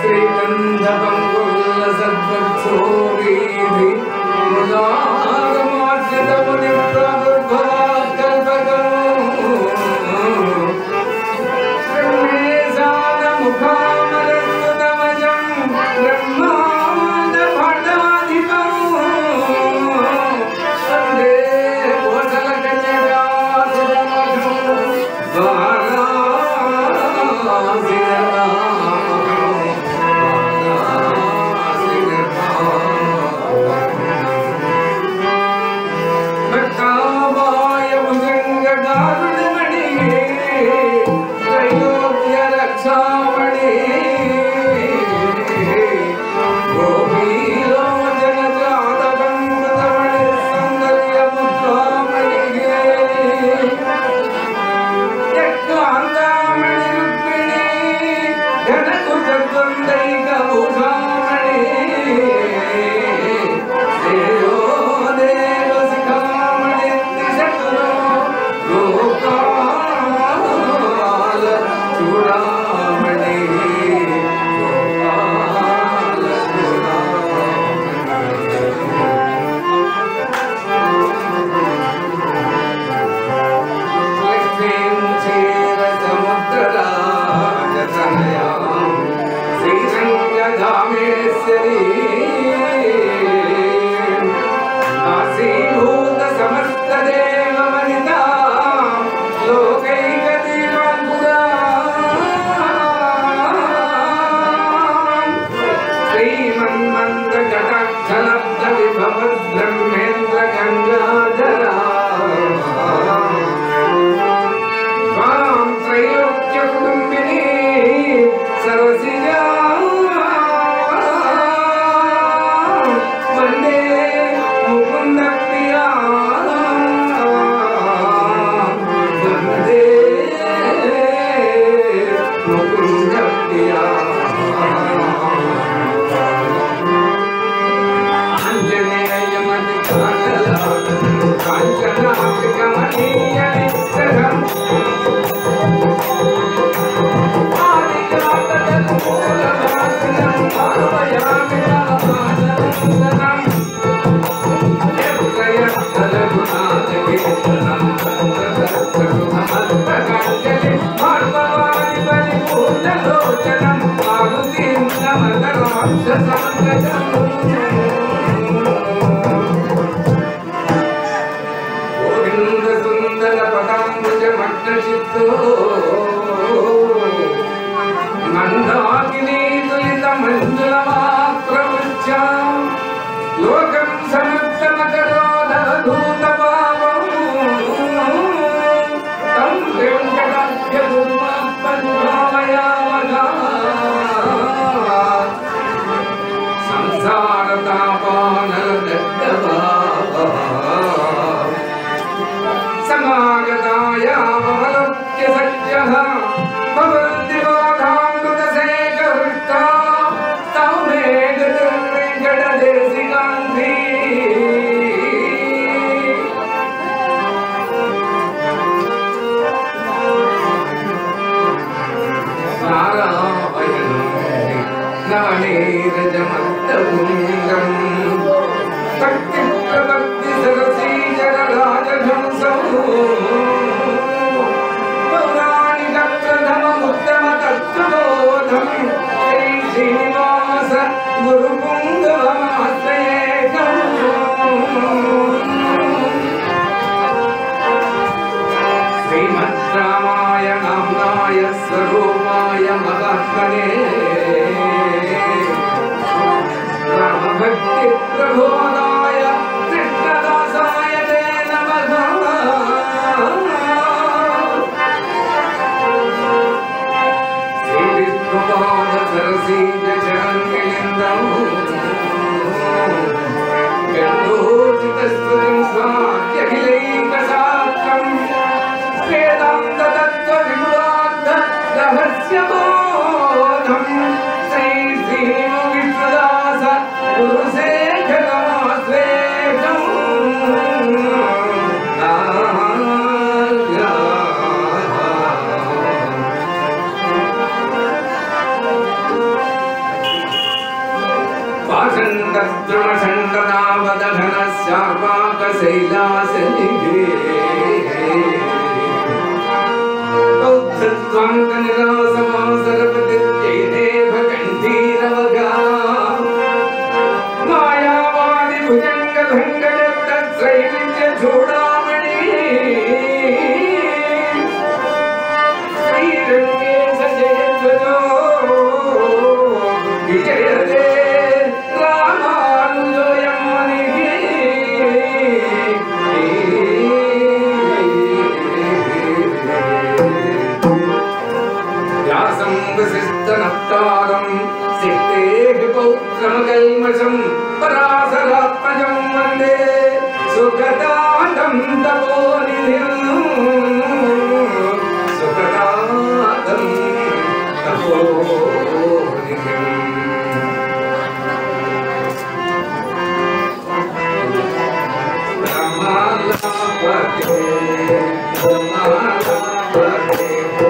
గోవింద సుందర పదాంబుజ మగ్న చిత్తో మందాకినీ తులిత మంజుల మాత్రముచ్చ లోకం సమర్థమకరోధూత పాపం తం వెంకటాఖ్య గురుమాత్మనుభావయామగా సంసార తాపానల దగ్ధవా సమాగతాయామవలోక్య సత్యః భవంతివాఘామృతసేకహృష్టా తం మే గతిర్వేంకటదేశికాంధీ నారాయణం నవనీరజమత్తపుంగం భక్తి ప్రభక్తి సరసీజన రాజహంసం పౌరాణిక ప్రథమముత్తమ తత్వబోధం శ్రీ శ్రీనివాస గురుపుంగవమాశ్రయేకం శ్రీమద్రామాయణాయ స్వరూపాయ మహాత్మనే రామభక్తి ప్రబోధాయ కృష్ణదాసాయ తే నమః శ్రీ విష్ణుపాద సరసీజ చరణ్మిలిందం గండోచిత స్తుతిం స్వాఖ్యఖిలైకశాస్త్రం వేదాంత తత్వ విములార్థ రహస్య బోధం మాయావాది భుజంగ భంగ త్రైవిధ్య చూడామణి శ్రీరంగేశ జయధ్వజో విజయదే రామానుజోయమునిగి వ్యాసం వసిష్ఠనప్తారం సిద్ధేః పౌత్రమకల్మషం పరాశరాత్మజం వందే సుఖదాతం తపోనిధిం సుఖదాతం తపోనిధిం రమాలాపతే రమాలాపతే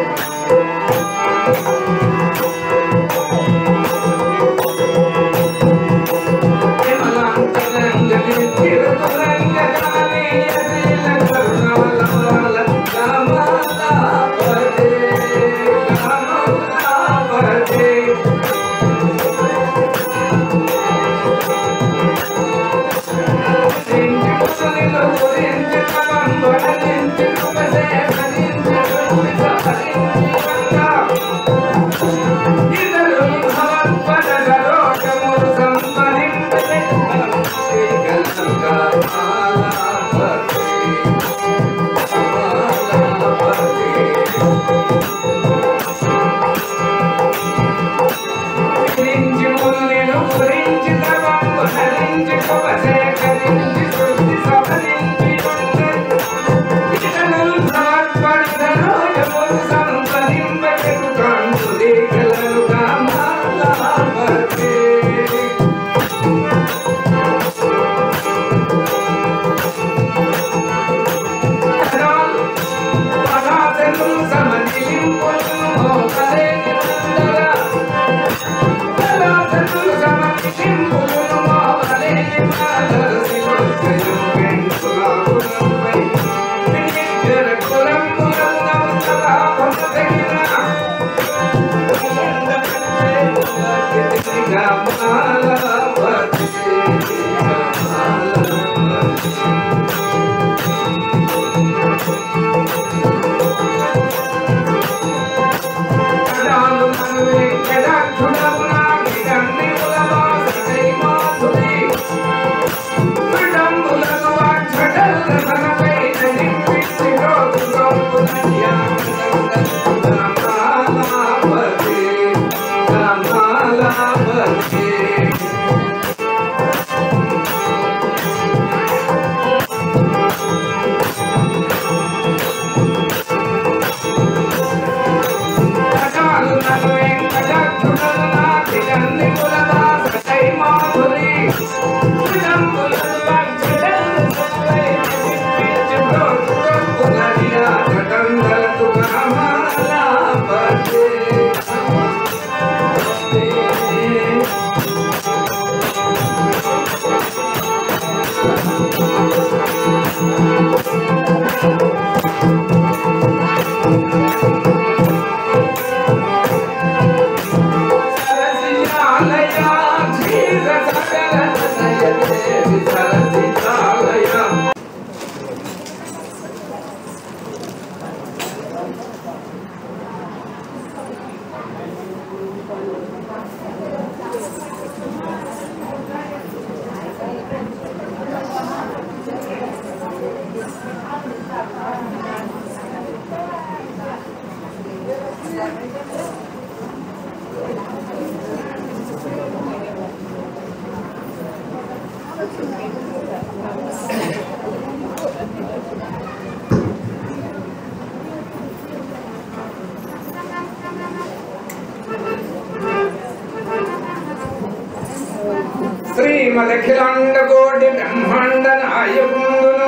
శ్రీమదఖిలాండ కోటి బ్రహ్మాండ నాయకుందును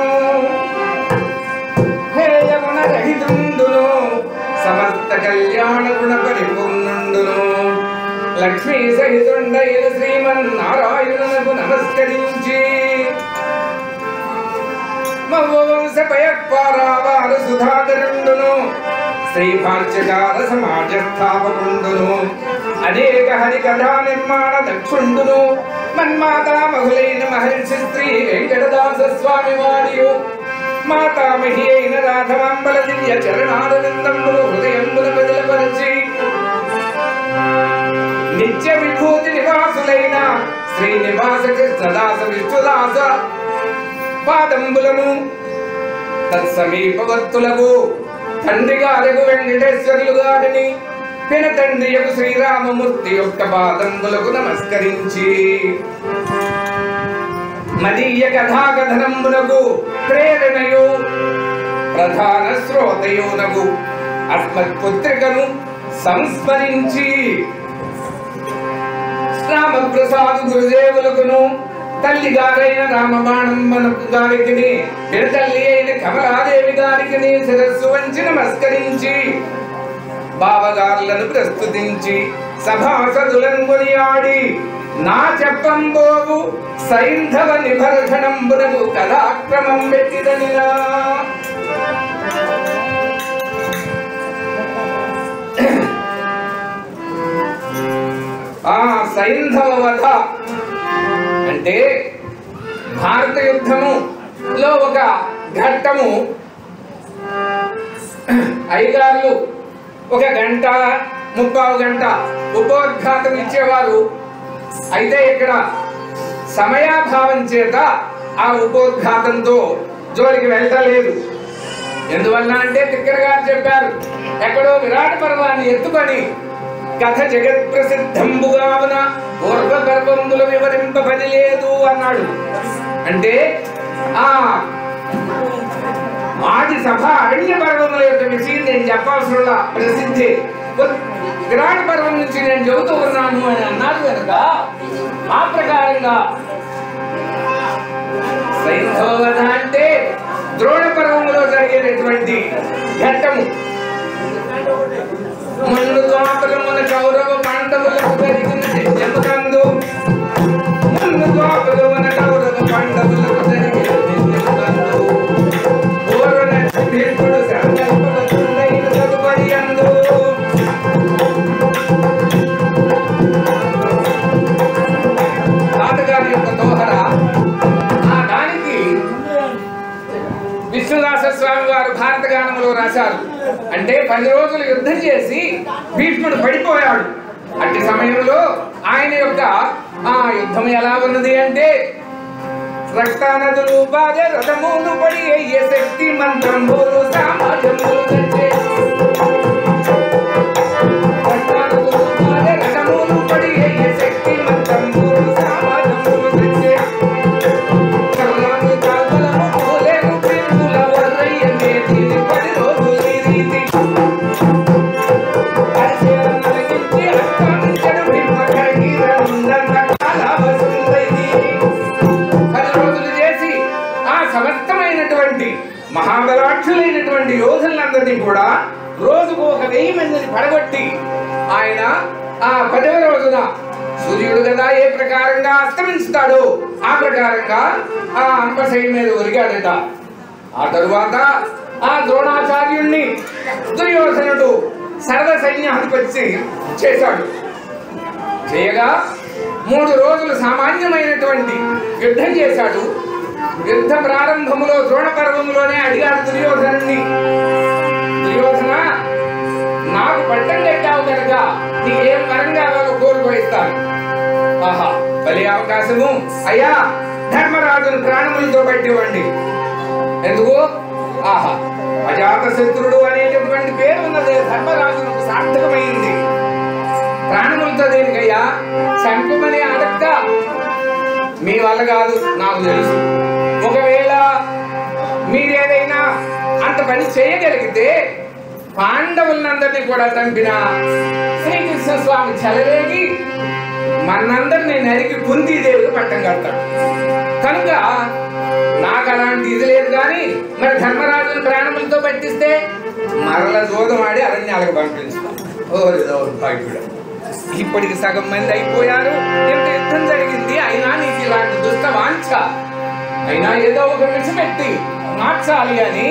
హేయగుణ రహితుందును సమస్త కళ్యాణ గుణ పరిపూర్ణుండును లక్ష్మీ సహితుండైన శ్రీమన్నారాయణునకు నమస్కరించి వంశపయత్పారావార సుధాకరుండును శ్రీ భాష్యకార సమాజ స్థాపకుండును అనేక హరి కథా నిర్మాణ దక్షుండును మన్మాతా మహులైన మహర్షి శ్రీ వెంకటదాస స్వామి వారియు మాతామహి అయిన రాధవాంబల దివ్య చరణారవిందములు హృదయముల బదులపరచి నిత్య విభూతి నివాసులైన శ్రీనివాస కృష్ణదాస విష్ణుదాస పాదంబులను తత్సమీపవర్తులకు తండ్రి గారకు వెంకటేశ్వరులు గారిని పిన తండ్రి యొక్క శ్రీరామమూర్తి యొక్క పాదంబులకు నమస్కరించి మదీయ కథాకథనంబునకు ప్రేరణయు ప్రధాన శ్రోతయునకు అస్మత్పుత్రికను సంస్మరించి రామప్రసాద్ గురుదేవులకును తల్లి గారైన రామబాణమ్మనకు గారికి తల్లి అయిన కమలాదేవి గారికి శిరస్సు వంచి నమస్కరించి బావగారులను ప్రస్తుతించి సభాసదులను కొనియాడి నా చెప్పంబోవు సైంధవ నిభర్షణంబునకు కథాక్రమం పెట్టిదనిలా ఆ సైంధవ వధ అంటే భారత యుద్ధము లో ఒక ఘట్టము అయ్యగారులు ఒక గంట ముప్పావు గంట ఉపోద్ఘాతం ఇచ్చేవారు అయితే ఇక్కడ సమయాభావం చేత ఆ ఉపోద్ఘాతంతో జోలికి వెళ్ళలేదు ఎందువల్ల అంటే తిక్కర గారు చెప్పారు ఎక్కడో విరాట పర్వాన్ని ఎత్తుకొని కథ జగత్ ప్రసిద్ధంబుగావున పూర్వ గర్భములు వివరింపబడి లేదు అన్నాడు అంటే ఆ ఆది సభ అరణ్య పర్వముల యొక్క విషయం నేను చెప్పాల్సిన ప్రసిద్ధి విరాట పర్వం నుంచి నేను చెబుతూ ఉన్నాను అని అన్నారు కనుక ఆ ప్రకారంగా సైంధవధ అంటే ద్రోణ పర్వంలో జరిగేటటువంటి ఘట్టము ముందు ద్వాపరమున కౌరవ పాండవులకు జరిగిన జన్మకందు ముందు ద్వాపరమున కౌరవ పాండవులకు జరిగిన జన్మకందు పూర్వన భీష్ముడు సంకల్పవతుండైన తదుపరి అందు తాతగారి యొక్క దోహర ఆ దానికి విష్ణుదాస స్వామి వారు భారత గానములో రాశారు అంటే పది రోజులు యుద్ధం చేసి భీష్ముడు పడిపోయాడు అట్టి సమయంలో ఆయన యొక్క ఆ యుద్ధం ఎలా ఉన్నది అంటే రక్తానదులు బాధ రథములు పడి అయ్యే శక్తి మంత్రములు సామాజములు కంటే రక్తానదులు బాధ రథములు పడి అయ్యే శక్తి మంత్రములు సామాజములు కంటే కరుణాను కాల్వలము పోలేను పిన్నుల వర్రయ్యనే దీని పది రోజులు ఈ రీతి. పరిచయం కలిగించి రక్తాంజను భిన్నకరిగి రందన్న కాలావసుందైది. పది రోజులు చేసి ఆ సమస్తమైనటువంటి మహాబలాక్షులైనటువంటి యోధులందరినీ కూడా రోజుకు ఒక వెయ్యి మందిని పడగొట్టి ఆయన ఆ పదవ రోజున సూర్యుడు కదా ఏ ప్రకారంగా అస్తమిస్తాడో ఆ ప్రకారంగా ఆ అంపశయ్య మీద ఒరిగాడట ఆ తరువాత ఆ ద్రోణాచార్యుణ్ణి దుర్యోధనుడు సర్వ సైన్యాధిపతి చేశాడు చేయగా మూడు రోజులు సామాన్యమైనటువంటి యుద్ధం చేశాడు యుద్ధ ప్రారంభములో ద్రోణ పర్వములోనే అడిగాడు దుర్యోధనుణ్ణి దుర్యోధన నాకు పట్టం కట్టావు కనుక నీకేం వరం కావాలో కోరుకోయిస్తాను ఆహా బలి అవకాశము అయ్యా ధర్మరాజును ప్రాణములతో పట్టివ్వండి ఎందుకు ఆహా అజాత శత్రుడు అనేటటువంటి పేరు ఉన్నది ధర్మరాజునకు సార్థకమైంది ప్రాణములతో దేనికయ్యా చంపమని అడక్క మీ వల్ల కాదు నాకు తెలుసు ఒకవేళ మీరేదైనా అంత పని చేయగలిగితే పాండవులందరినీ కూడా చంపిన శ్రీకృష్ణ స్వామి చెలవేగి మనందరినీ నరికి కుంతీదేవికి పట్టం కడతాడు కనుక నాకు అలాంటి ఇది లేదు కానీ మరి ధర్మరాజుని ప్రాణములతో పట్టిస్తే మరల జోదం ఆడి అరణ్యాలకు పంపిస్తాం ఓ దౌర్భాగ్యుడు ఇప్పటికి సగం మంది అయిపోయారు ఇంత యుద్ధం జరిగింది అయినా నీకు ఇలాంటి దుష్ట వాంఛ అయినా ఏదో ఒక విడిచిపెట్టి మార్చాలి అని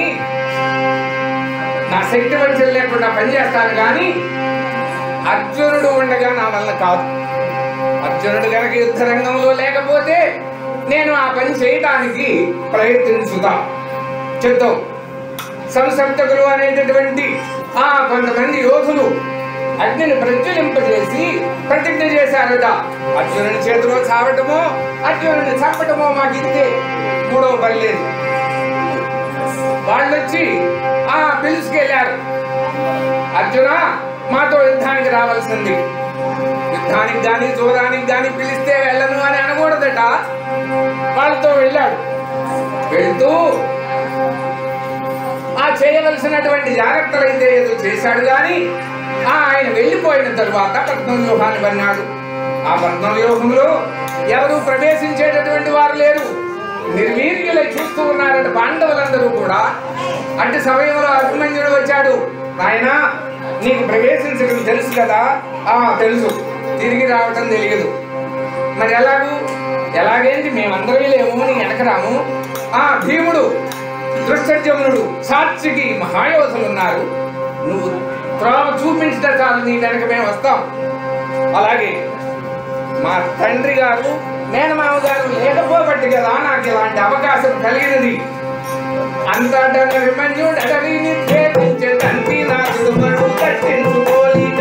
నా శక్తి వంచన లేకుండా పనిచేస్తాను కానీ అర్జునుడు ఉండగా నా వల్ల కాదు అర్జునుడు గనక యుద్ధ రంగంలో లేకపోతే నేను ఆ పని చేయటానికి ప్రయత్నించుతా చెప్తాం సంసప్తకులు అనేటటువంటి ఆ కొంతమంది యోధులు అగ్నిని ప్రజ్వలింపజేసి ప్రతిజ్ఞ చేశారట అర్జునుని చేతిలో చావటమో అర్జునుని చంపటమో మాకు ఇంతే మూడవ పని లేదు వాళ్ళు వచ్చి ఆ పిలుచుకెళ్ళారు అర్జున మాతో యుద్ధానికి రావాల్సింది యుద్ధానికి గాని చూడడానికి గాని పిలిస్తే వెళ్ళను అని అనకూడదట వాళ్ళతో వెళ్ళాడు వెళ్తూ ఆ చేయవలసినటువంటి జాగ్రత్తలు అయితే ఏదో చేశాడు కానీ ఆ ఆయన వెళ్ళిపోయిన తరువాత పద్మం వ్యూహాన్ని పన్నాడు ఆ పద్మం వ్యూహంలో ఎవరు ప్రవేశించేటటువంటి వారు లేరు నిర్వీర్యులై చూస్తూ ఉన్నారట పాండవులందరూ కూడా అట్టి సమయంలో అభిమన్యుడు వచ్చాడు నాయనా నీకు ప్రవేశించడం తెలుసు కదా ఆ తెలుసు తిరిగి రావటం తెలియదు మరి ఎలాగూ ఎలాగేంటి మేమందరం లేము నీ వెనక రాము ఆ భీముడు దృష్టజమునుడు సాక్షికి మహాయోధులు ఉన్నారు నువ్వు త్రోవ చూపించట చాలు నీ వెనక మేము వస్తాం అలాగే మా తండ్రి గారు మేనమామ గారు లేకపోబట్టి కదా నాకు ఇలాంటి అవకాశం కలిగినది అంతటా అభిమన్యుడు అడవిని ఛేదించే తండ్రి నాకుడు మడు కట్టించుకోలేక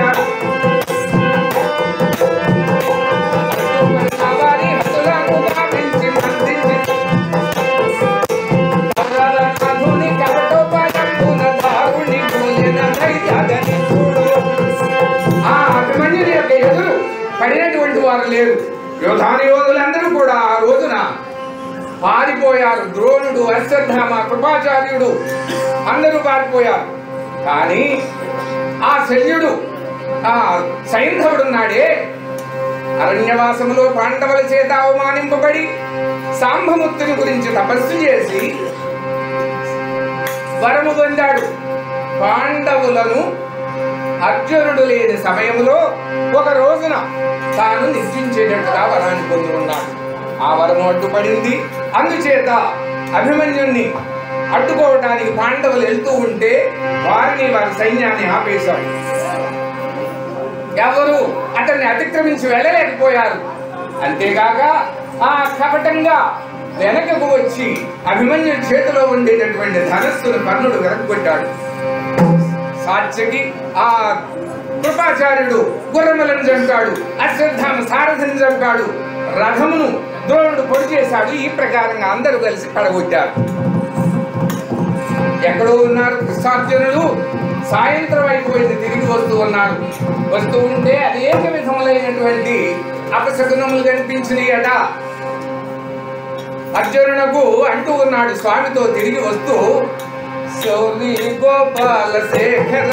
వారి హతులను భావించి మందించి కరుణాధుని కపటోపాయంబున దారుని పోలిన ధైర్యాదని చూడు. ఆ అభిమన్యుని యొక్క ఎదురు పడినటువంటి వారు లేరు యోధాని యోధులందరూ కూడా ఆ రోజున పారిపోయారు ద్రోణుడు అశ్వత్థామ కృపాచార్యుడు అందరూ పారిపోయారు కానీ ఆ శల్యుడు ఆ సైంధవుడున్నాడే అరణ్యవాసములో పాండవుల చేత అవమానింపబడి సాంబముక్తుని గురించి తపస్సు చేసి వరము పొందాడు పాండవులను అర్జునుడు లేని సమయంలో ఒక రోజున తాను నిర్జించేటట్టుగా వరాన్ని పొంది ఉన్నాడు ఆ వరము అడ్డుపడింది అందుచేత అభిమన్యుణ్ణి అడ్డుకోవటానికి పాండవులు వెళ్తూ ఉంటే వారిని వారి సైన్యాన్ని ఆపేశాడు ఎవరు అతన్ని అతిక్రమించి వెళ్ళలేకపోయారు అంతేగాక ఆ కపటంగా వెనకకు వచ్చి అభిమన్యు చేతిలో ఉండేటటువంటి ధనస్సును కర్ణుడు వెనక్కొట్టాడు సాత్యకి ఆ కృపాచార్యుడు గుర్రములను చంపాడు అశ్వత్థామ సారథిని చంపాడు రథమును ద్రోణుడు పొడి చేశాడు ఈ ప్రకారంగా అందరూ కలిసి పడగొట్టారు ఎక్కడో ఉన్నారు కృష్ణార్జునులు సాయంత్రం అయిపోయింది తిరిగి వస్తూ ఉన్నారు వస్తూ ఉంటే అనేక విధములైనటువంటి అపశకునములు కనిపించినాయి అట అర్జునునకు అంటూ ఉన్నాడు స్వామితో తిరిగి వస్తూ శౌరి గోపాల శేఖర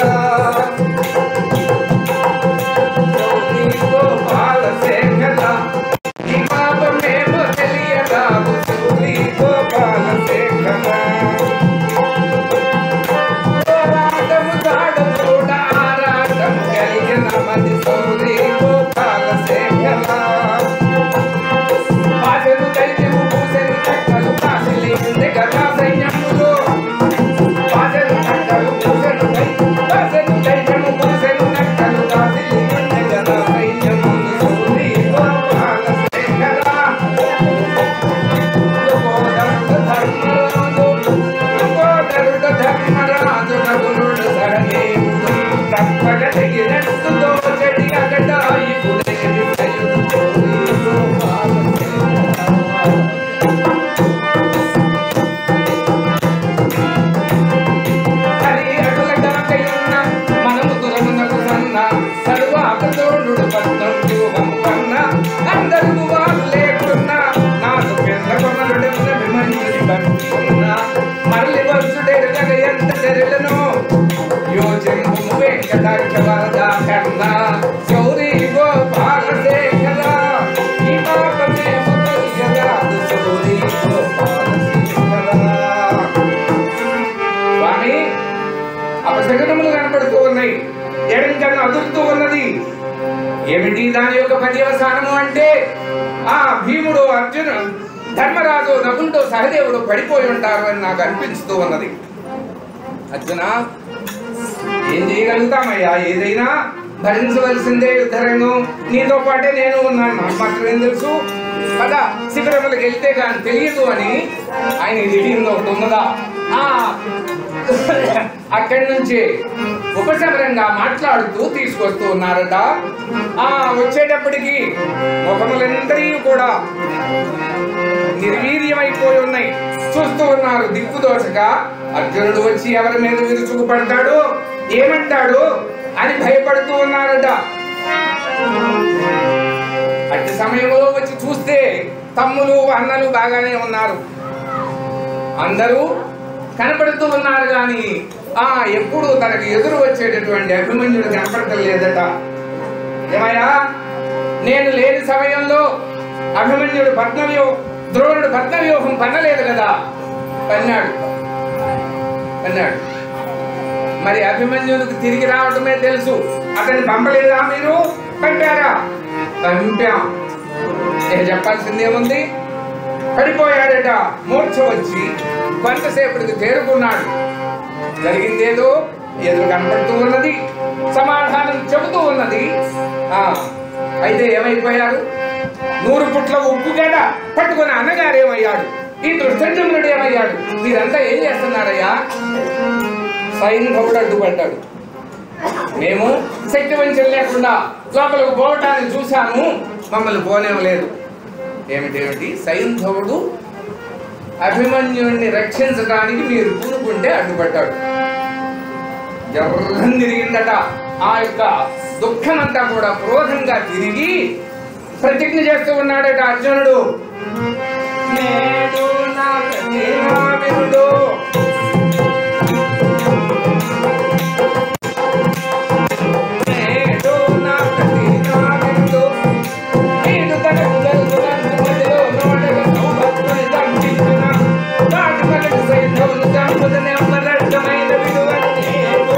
శౌరి గోపాల శేఖర ఈ పాపమేమో తెలియరాదు శౌరి గోపాల శేఖర పోరాటము దాడ చూడ ఆరాటము కలిగిన మది సౌరి గోపాల శేఖర పాసెను దైత్యము పూసెను చక్కలు కాసిలింది గదా సైన్యములో పాసెను చక్కలు పూసెను దై- పాసెను దైత్యము పూసెను ఏమిటి దాని యొక్క పర్యవసానము అంటే ఆ భీముడు అర్జును ధర్మరాజు నకులుడు సహదేవుడు పడిపోయి ఉంటారు అని నాకు అనిపిస్తూ ఉన్నది అర్జున ఏం చేయగలుగుతామయ్యా ఏదైనా భరించవలసిందే యుద్ధరంగం నీతో పాటే నేను ఉన్నాను నాకు మాత్రం ఏం తెలుసు కదా శిబిరములకు వెళ్తే కానీ తెలియదు అని ఆయన తెలియదు ఒకటి ఉన్నదా ఆ, అక్కడి నుంచి ఉపశమనంగా మాట్లాడుతూ తీసుకొస్తూ ఉన్నారట ఆ వచ్చేటప్పటికి ముఖములందరి కూడా నిర్వీర్యమైపోయి ఉన్నాయి చూస్తూ ఉన్నారు దిక్కుదోచక అర్జునుడు వచ్చి ఎవరి మీద విరుచుకు పడతాడు ఏమంటాడు అని భయపడుతూ ఉన్నారట అట్టి సమయంలో వచ్చి చూస్తే తమ్ములు అన్నలు బాగానే ఉన్నారు అందరూ కనపడుతూ ఉన్నారు కానీ ఆ ఎప్పుడు తనకు ఎదురు వచ్చేటటువంటి అభిమన్యుడు కనపడటం లేదట ఏమయ్యా నేను లేని సమయంలో అభిమన్యుడు పద్మవ్యూ ద్రోణుడు పద్మవ్యూహం పన్నలేదు కదా పన్నాడు పన్నాడు మరి అభిమన్యుడికి తిరిగి రావటమే తెలుసు అతన్ని పంపలేదా మీరు పంపారా పంపాం ఇక చెప్పాల్సిందేముంది పడిపోయాడట మూర్ఛ వచ్చి కొంతసేపటికి తేరుకున్నాడు జరిగిందేదో ఎదురు కనపడుతూ ఉన్నది సమాధానం చెబుతూ ఉన్నది ఆ అయితే ఏమైపోయారు నూరు పుట్ల ఉప్పు గడ పట్టుకుని అన్నగారు ఏమయ్యాడు ఈ దుష్టజమునుడు ఏమయ్యాడు మీరంతా ఏం చేస్తున్నారయ్యా సైంధవుడు అడ్డుపడ్డాడు మేము శక్తి వంచన లేకుండా లోపలికి పోవటాన్ని చూశాము మమ్మల్ని పోనేవలేదు ఏమిటేమిటి సైంధవుడు అభిమన్యుడిని రక్షించడానికి మీరు పూనుకుంటే అడ్డుపడ్డాడు ఎర్రని తిరిగిందట ఆ యొక్క దుఃఖమంతా కూడా క్రోధంగా తిరిగి ప్రతిజ్ఞ చేస్తూ ఉన్నాడట అర్జునుడు నేడు నా ప్రతిమావినుడు నేడు నా ప్రతిమావినుడు నేడు తనకు జరుగుతున్న మధ్యలో నోడగ సౌభత్తుని దండించిన వాటి పగటి సైన్యమును చంపుదనే అమరడ్డమైన విలువను నేడు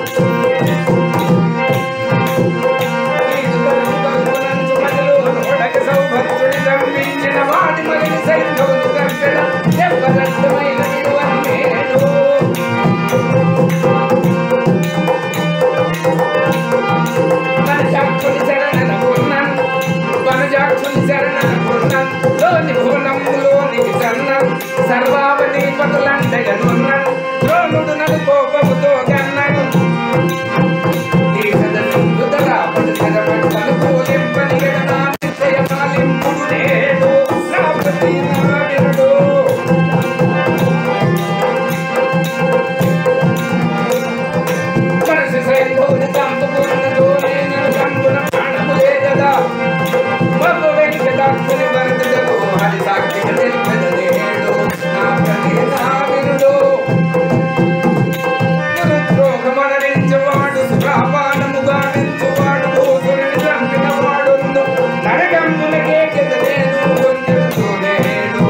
సర్వావతి పతులంటగనున్నాను ద్రోణుడు నన్ను కోపముతో కన్నాను నిరుద్యోగమనరించువాడు సుఖాపానముగా నించువాడు భూసురుని చంపినవాడు నరకంబులకే గెదలేను కొంచెంలేను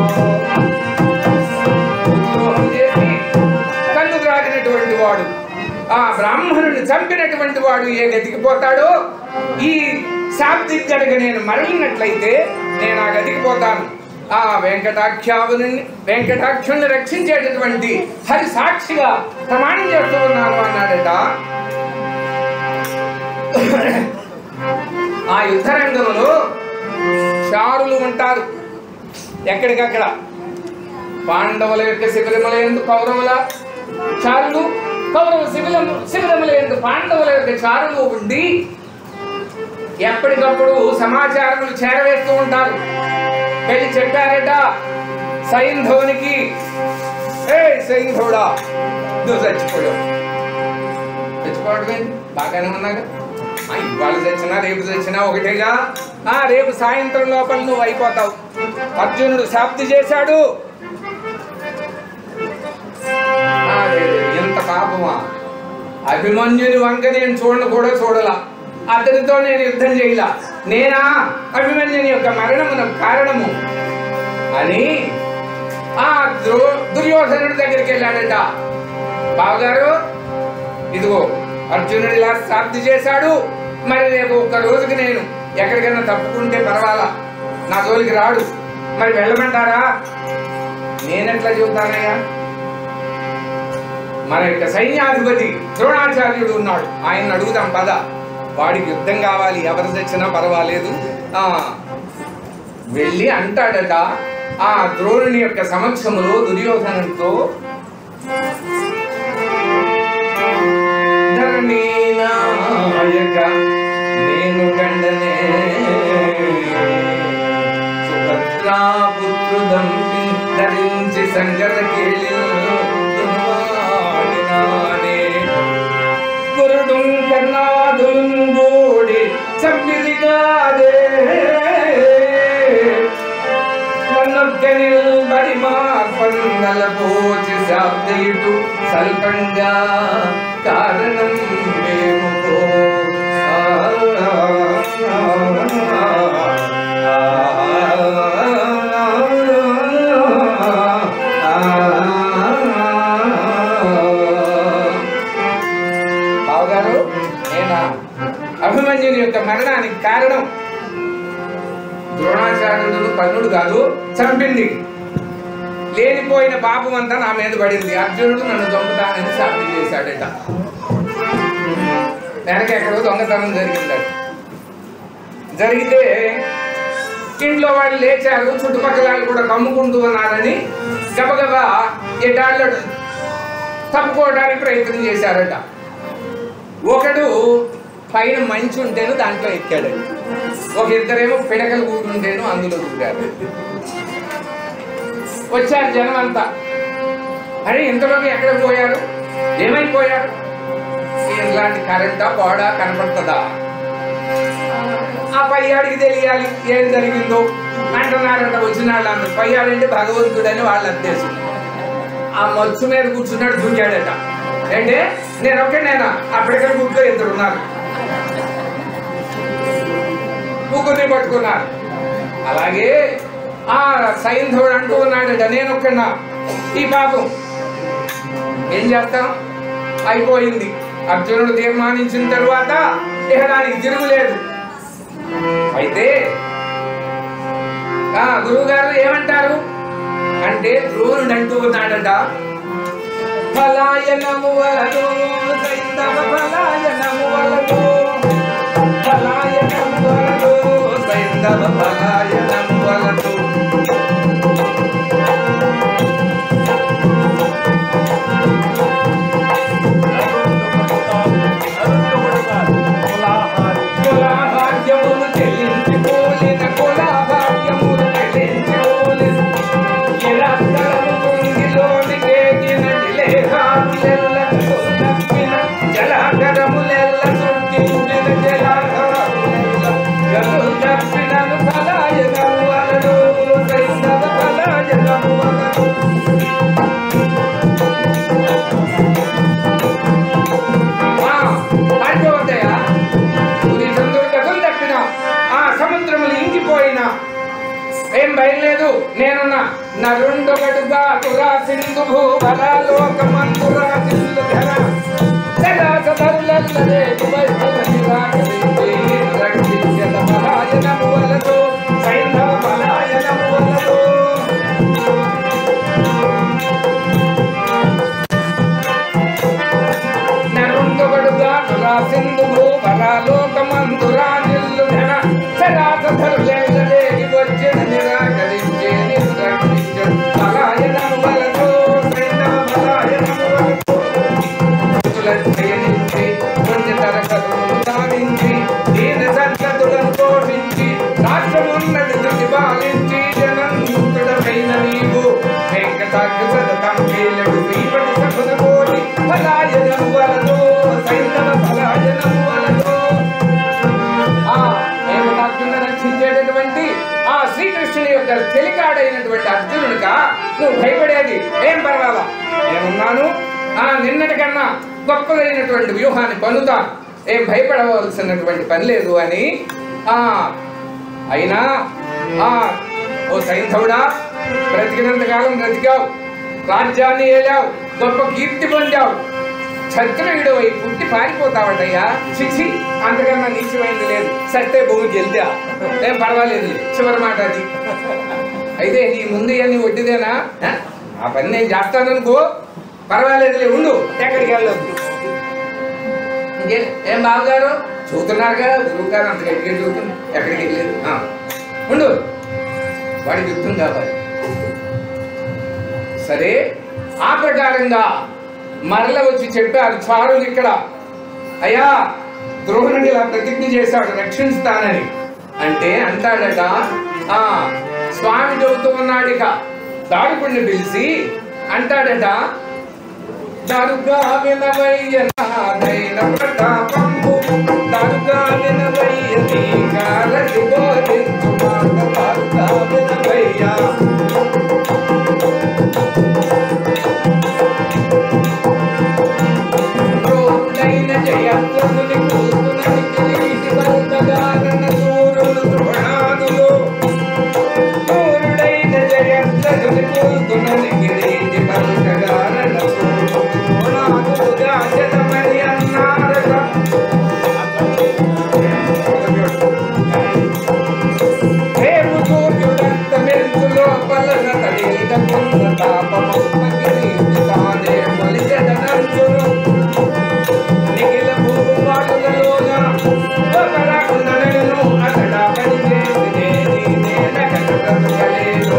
ద్రోహం చేసి కన్ను ద్రాగినటువంటి వాడు ఆ బ్రాహ్మణుని చంపినటువంటి వాడు ఏ గతికి పోతాడో ఈ శాబ్దిక్ గనక నేను మరలినట్లయితే నేను ఆ గతికి పోతాను ఆ వెంకటాఖ్యావుని వెంకటాఖ్యుని రక్షించేటటువంటి హరి సాక్షిగా ప్రమాణం చేస్తూ ఉన్నాను అన్నాడట ఆ యుద్ధరంగంలో చారులు ఉంటారు ఎక్కడికక్కడ పాండవుల యొక్క శిబిరముల ఎందు కౌరవుల చారులు కౌరవ శిబిరము శిబిరముల ఎందు పాండవుల యొక్క చారులు ఉండి ఎప్పటికప్పుడు సమాచారములు చేరవేస్తూ ఉంటారు వెళ్ళి చెప్పారట సైంధవునికి ఏ సైంధవుడా నువ్వు చచ్చిపోయావు చచ్చిపోవడం ఏంటి? బాగానే ఉన్నాగా ఆ, ఇవాళ చచ్చినా రేపు చచ్చినా ఒకటేగా ఆ రేపు సాయంత్రం లోపల నువ్వు అయిపోతావు అర్జునుడు శాప్తి చేశాడు ఆ, రే, రే, ఎంత పాపమా అభిమన్యుని వంక నేను చూడను కూడా చూడలా అతనితో నేను యుద్ధం చేయలా నేనా అభిమన్యుని యొక్క మరణమునకు కారణము అని ఆ దుర్- దుర్యోధనుడి దగ్గరికి వెళ్ళాడట బావగారు ఇదిగో అర్జునుడు ఇలా సాధ్య చేశాడు మరి రేపు ఒక్క రోజుకి నేను ఎక్కడికైనా తప్పుకుంటే పర్వాలా నా జోలికి రాడు మరి వెళ్ళమంటారా నేనెట్లా చెబుతానయ్యా మన యొక్క సైన్యాధిపతి ద్రోణాచార్యుడు ఉన్నాడు ఆయన అడుగుదాం పద వాడికి యుద్ధం కావాలి ఎవరు తెచ్చినా పర్వాలేదు ఆ వెళ్ళి అంటాడట ఆ ద్రోణుని యొక్క సమక్షములో దుర్యోధనంతో ధరణి నాయక నేను గండనే సుభద్రా పుత్రుదంపి ధరించి సంగర కేళినాడే గురుడు కన్నాదుం గూడి చంపిదిగాదే మన్నొక్కనిల్ బడి మార్పన్నల పోచి శాబ్దయుడు సల్పంగా కారణం మేముకో బావగారు నేనా అభిమన్యుని యొక్క మరణానికి కారణం ద్రోణాచార్యుడు కర్ణుడు కాదు చంపింది లేనిపోయిన పాపం అంతా నా మీద పడింది అర్జునుడు నన్ను దొంగతానని సాధ్యం చేశాడట వెనక ఎక్కడో దొంగతనం జరిగిందట జరిగితే ఇంట్లో వాళ్ళు లేచారు చుట్టుపక్కల వాళ్ళు కూడా కమ్ముకుంటూ ఉన్నారని గబగబా ఎటాళ్ళు తప్పుకోవడానికి ప్రయత్నం చేశారట ఒకడు పైన మంచి ఉంటేను దాంట్లో ఎక్కాడండి ఒక ఇద్దరేమో పిడకలు కూడుంటేను అందులో దూరారు వచ్చారు జనం అంతా అరే ఇంతలోకి ఎక్కడ పోయారు ఏమైపోయారు ఇలాంటి కరెంటా పోడా కనపడుతుందా ఆ పయ్యాడికి తెలియాలి ఏం జరిగిందో అంటున్నారంట వచ్చిన వాళ్ళందరూ పయ్యాడంటే భగవంతుడని వాళ్ళ ఉద్దేశం ఆ మచ్చు మీద కూర్చున్నాడు దూకాడట అంటే నేను ఒక్కడేనా ఆ పిడకల గుట్లో ఇద్దరు ఉన్నారు ముగ్గురిని పట్టుకున్నారు అలాగే ఆ సైంధవుడు అంటూ ఉన్నాడట నేను ఒక్కడా ఈ పాపం ఏం చేస్తాం అయిపోయింది అర్జునుడు తీర్మానించిన తరువాత ఇక దానికి తిరుగులేదు అయితే ఆ గురువు గారు ఏమంటారు అంటే ద్రోణుడు అంటూ ఉన్నాడట పలాయనము వలదు సైంధవ పలాయనము వలదు పలాయనము వలదు సైంధవ పలాయనము వలదు కులాభాగ్యములు చెల్లించి పోలిన కులాభాగ్యములు చెల్లించి పోలిన కిరస్తరము కుంగిలోనికేగిన జిలేహారులెల్లకు తప్పిన జలాగరములెల్ల సృష్టించిన జలాగరములెల్ల గలు తప్పినను కలాయనము వలడు సైంధవ కలాయనము వలడు ఆ, పారిపోవద్దయ్యా. ఉరి సందులు గతులు తప్పిన ఆ సముద్రములు ఇంకిపోయిన ఏం బయలులేదు నేనున్నా నరుండొకడుగా తురా సింధు భూవల లోకమంతురా సింధు ధర సదా సదరులల్లదే కువైతుల నిరాకరించి రక్షించద పలాయనము వలదు సైంధవ పలాయనము వలదు నరుండొకడుగా తురా సింధు భూవల లోకమంతురా నిల్లు ధర సదా సదరులల్లదే వచ్చిన నిరాకరించే నిరక్షించ పలాయనము వలదు సైంధవ పలాయనము వలదు చేయనించి పుణ్యతర కథలను సాధించి దీన సంగతులను పోషించి రాష్ట్రమున్నది ధృతి పాలించి జనంతుడమైన నీవు వెంకటాగ్ర సదతం కేలడు శ్రీపతి సభన కోరి ఫలాయనము వలదు సైంధవ ఫలాయనము వలదు ఆ దేవతాత్మను రక్షించేటటువంటి ఆ శ్రీకృష్ణుని యొక్క చెలికాడైనటువంటి అర్జునుడిగా నువ్వు భయపడేది ఏం పర్వాలా నేనున్నాను ఆ నిన్నటి కన్నా గొప్పదైనటువంటి వ్యూహాన్ని పన్నుతా ఏం భయపడవలసినటువంటి పని లేదు అని ఆ అయినా ఆ ఓ సైంధవుడా బ్రతికినంత కాలం బ్రతికావు రాజ్యాన్ని ఏలావు గొప్ప కీర్తి పొందావు క్షత్రియుడు అయి పుట్టి పారిపోతావటయ్యా చిచి అంతకన్నా నీచమైంది లేదు సత్తే భూమికి వెళ్తా ఏం పర్వాలేదు చివరి మాట అది అయితే నీ ముందు ఇవన్నీ వడ్డీదేనా ఆ? ఆ పని నేను చేస్తాననుకో పర్వాలేదులే ఉండు ఎక్కడికి వెళ్ళొద్దు ఇంకేం ఏం బావగారు చూస్తున్నారుగా గురువు గారు అంత గట్టిగా చూస్తుంది ఎక్కడికి వెళ్ళలేదు ఆ, ఉండు వాడికి యుద్ధం కావాలి సరే ఆ ప్రకారంగా మరల వచ్చి చెప్పారు చారులు ఇక్కడ అయ్యా ద్రోణుడు ఇలా ప్రతిజ్ఞ చేశాడు రక్షిస్తానని అంటే అంటాడట ఆ స్వామి చెబుతూ ఉన్నాడు ఇక దాడుకుని పిలిచి అంటాడట దారుగా వినవయ్య నాదైన ప్రతాపంబు దారుగా వినవయ్య నీ కారటి బోధించు మాట దారుగా వినవయ్య రోడ్డైన జయత్వముని కూతునని కిరీటి బల్తగారణ సూరులు ద్రోణాదులు సూర్యుడైన జయత్వముని కూతునని కిరీటి బల్తగారణ సూరులు ద్రోణాదులు గాజదమని అన్నారట రేపు సూర్యుడంత మెరుపు లోపల తడిత పొంద తాపమొక్క కిరీటి తానే మొలిచెదనంచును నిఖిల భూపాలులలోన ఒకరాకునను అతడ పని చేసినే నేన కనబ్రతుకలేను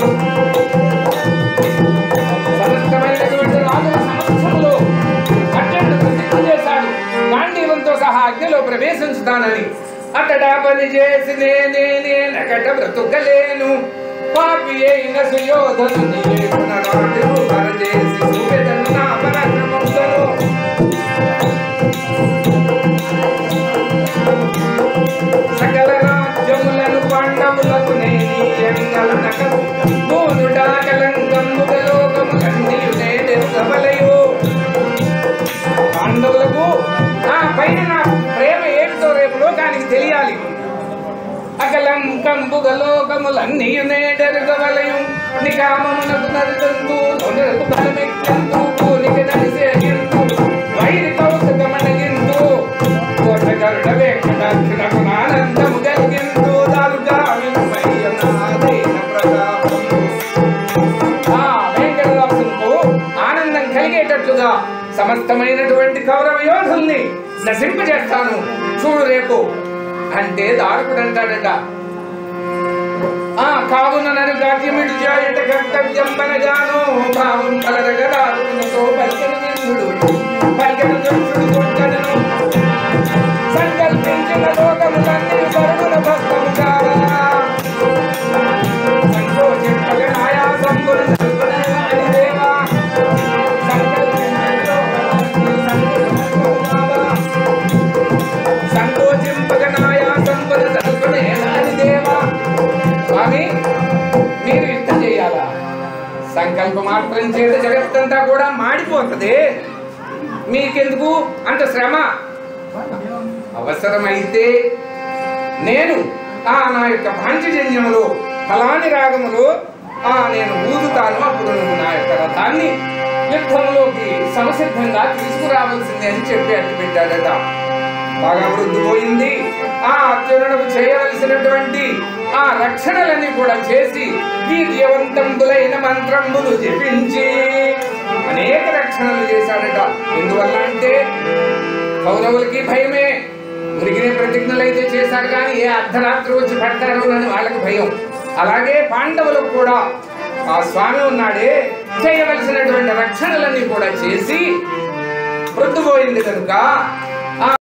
సమస్తమైనటువంటి రాజుల సమక్షంలో అర్జునుడు ప్రతిజ్ఞ చేశాడు గాంధీవంతో సహా అగ్నిలో ప్రవేశించుతానని అతడ పని చేసి నేనే నేనకట బ్రతుకలేను పాపి అయిన సుయోధను నీవే పునరాటి చేసి చూపెదను నా పరాక్రమములను సకల రాజ్యములను పాండవులకు నేనీయంగలనక మూనుడా కలంకంబుగ లోకములన్నీయు నేడెరుగవలయు పాండవులకు ఆ పైన నా ప్రేమ ఏమిటో రేపు లోకానికి తెలియాలి అకలం కంబుగ లోకములన్నీయు నేడెరుగవలయు నికామమునకు నరుతందు తొనరకు బలమెక్కందు పూనికి నడిసేగిందు వైరి కౌశకమణగిందు కోటగరుడ వెంకటాక్షరకు ఆనందము కలిగిందు దారుగా వినుమయ్య నాదైన ప్రతాపము ఆ వెంకటదాసులకు ఆనందం కలిగేటట్లుగా సమస్తమైనటువంటి కౌరవ యోధుల్ని నశింపజేస్తాను చూడు రేపు అంటే దారుకుడు అంటాడట ఆ కావున నన్ను గాద్యమిడు జాయట కర్తవ్యం మనగాను భావం కలరగదారుకునతో పలికెను నిందుడు పలికెను దుష్టుడు కొట్టడను సంకల్పించిన లోకములన్నీ సరుగుల భక్తము కావనా సంకోచింపగ ఆయాసంబులు సరుగున దేవా సంకల్పించిన లోకములన్నీ సరుగుల భక్తము కావనా సంకోచింపగనాయాసంబులు సరుగునే నాని దేవా స్వామి మీరు యుద్ధం చేయాలా సంకల్ప మాత్రం చేత జగత్తంతా కూడా మాడిపోతుంది మీకెందుకు అంత శ్రమ అవసరమైతే నేను ఆ నా యొక్క పాంచజన్యములో ఫలాని రాగములో ఆ నేను ఊదుతాను అప్పుడు నువ్వు నా యొక్క రథాన్ని యుద్ధంలోకి సమసిద్ధంగా తీసుకురావాల్సిందే అని చెప్పి అడ్డు పెట్టాడట బాగా వృద్ధిపోయింది ఆ అర్జునుడు చేయవలసినటువంటి ఆ రక్షణలన్నీ కూడా చేసి వీర్యవంతంబులైన మంత్రములు జపించి అనేక రక్షణలు చేశాడట ఎందువల్ల అంటే కౌరవులకి భయమే మురిగిన ప్రతిజ్ఞలు అయితే చేశారు కానీ ఏ అర్ధరాత్రి వచ్చి పడతారు అని వాళ్ళకి భయం అలాగే పాండవులకు కూడా ఆ స్వామి ఉన్నాడే చేయవలసినటువంటి రక్షణలన్నీ కూడా చేసి వృద్ధిపోయింది కనుక